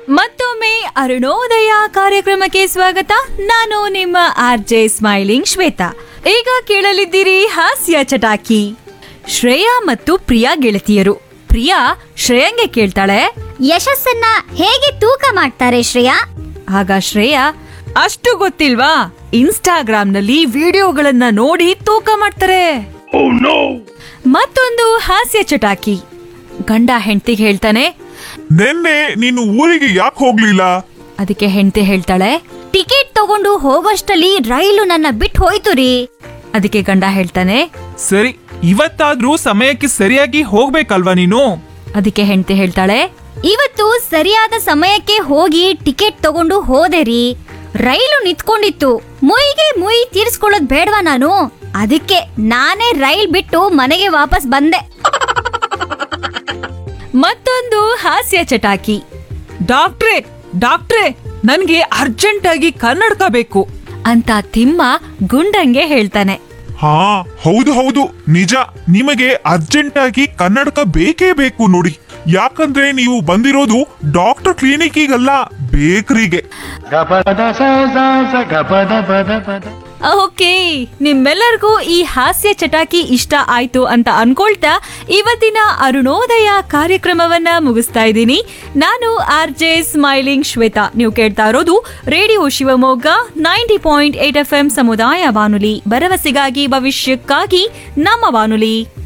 ಮತ್ತೊಮ್ಮೆ ಅರುಣೋದಯ ಕಾರ್ಯಕ್ರಮಕ್ಕೆ ಸ್ವಾಗತ ನಾನು ನಿಮ್ಮ ಆರ್ ಜೆ ಸ್ಮೈಲಿಂಗ್ ಶ್ವೇತಾ ಈಗ ಕೇಳಲಿದ್ದೀರಿ ಹಾಸ್ಯ ಚಟಾಕಿ ಶ್ರೇಯಾ ಮತ್ತು ಪ್ರಿಯಾ ಗೆಳತಿಯರು ಪ್ರಿಯಾ ಶ್ರೇಯಂಗೆ ಕೇಳ್ತಾಳೆ ಯಶಸ್ಸನ್ನ ಹೇಗೆ ತೂಕ ಮಾಡ್ತಾರೆ ಶ್ರೇಯಾ ಆಗ ಶ್ರೇಯಾ ಅಷ್ಟು ಗೊತ್ತಿಲ್ವಾ ಇನ್ಸ್ಟಾಗ್ರಾಂನಲ್ಲಿ ವಿಡಿಯೋಗಳನ್ನ ನೋಡಿ ತೂಕ ಮಾಡ್ತಾರೆ ಮತ್ತೊಂದು ಹಾಸ್ಯ ಚಟಾಕಿ ಗಂಡ ಹೆಂಡತಿಗೆ ಹೇಳ್ತಾನೆ ನಿನ್ನೆ ನೀನು ಊರಿಗೆ ಯಾಕೆ ಹೋಗ್ಲಿಲ್ಲ ಅದಕ್ಕೆ ಹೆಂಡತಿ ಹೇಳ್ತಾಳೆ ಟಿಕೆಟ್ ತಗೊಂಡು ಹೋಗೋಷ್ಟಲ್ಲಿ ರೈಲು ನನ್ನ ಬಿಟ್ಟು ಹೋಯ್ತು ರೀ ಅದಕ್ಕೆ ಗಂಡ ಹೇಳ್ತಾನೆ ಸರಿ ಇವತ್ತಾದ್ರೂ ಸಮಯಕ್ಕೆ ಸರಿಯಾಗಿ ಹೋಗ್ಬೇಕಲ್ವಾ ನೀನು ಅದಕ್ಕೆ ಹೆಂಡತಿ ಹೇಳ್ತಾಳೆ ಇವತ್ತು ಸರಿಯಾದ ಸಮಯಕ್ಕೆ ಹೋಗಿ ಟಿಕೆಟ್ ತಗೊಂಡು ಹೋದೆ ರೀ ರೈಲು ನಿಂತ್ಕೊಂಡಿತ್ತು ಮುಯಿಗೆ ಮುಯಿ ತೀರ್ಸ್ಕೊಳ್ಳೋದ್ ಬೇಡ್ವಾ ನಾನು ಅದಕ್ಕೆ ನಾನೇ ರೈಲ್ ಬಿಟ್ಟು ಮನೆಗೆ ವಾಪಸ್ ಬಂದೆ ಮತ್ತೊಂದು ಹಾಸ್ಯ ಚಟಾಕಿ ಡಾಕ್ಟ್ರೇ ಡಾಕ್ಟ್ರೇ ನನ್ಗೆ ಅರ್ಜೆಂಟ್ ಆಗಿ ಕನ್ನಡಕ ಬೇಕು ಅಂತ ತಿಮ್ಮ ಗುಂಡಂಗೆ ಹೇಳ್ತಾನೆ ಹಾ ಹೌದು ಹೌದು ನಿಜ ನಿಮಗೆ ಅರ್ಜೆಂಟ್ ಆಗಿ ಕನ್ನಡಕ ಬೇಕೇ ಬೇಕು ನೋಡಿ ಯಾಕಂದ್ರೆ ನೀವು ಬಂದಿರೋದು ಡಾಕ್ಟರ್ ಕ್ಲಿನಿಕ್ಕಿಗಲ್ಲ ಬೇಕರಿಗೆ ಗಪದ ಸ ಸ ಸ ಗಪದ ಪದ ಪದ ಓಕೆ ನಿಮ್ಮೆಲ್ಲರಿಗೂ ಈ ಹಾಸ್ಯ ಚಟಾಕಿ ಇಷ್ಟ ಆಯ್ತು ಅಂತ ಅನ್ಕೊಳ್ತಾ ಇವತ್ತಿನ ಅರುಣೋದಯ ಕಾರ್ಯಕ್ರಮವನ್ನ ಮುಗಿಸ್ತಾ ಇದ್ದೀನಿ ನಾನು ಆರ್ ಜೆ ಸ್ಮೈಲಿಂಗ್ ಶ್ವೇತಾ ನೀವು ಕೇಳ್ತಾ ಇರೋದು radio Shivamogga ninety point eight F M ಸಮುದಾಯ ಬಾನುಲಿ ಭರವಸೆಗಾಗಿ ಭವಿಷ್ಯಕ್ಕಾಗಿ ನಮ್ಮ ಬಾನುಲಿ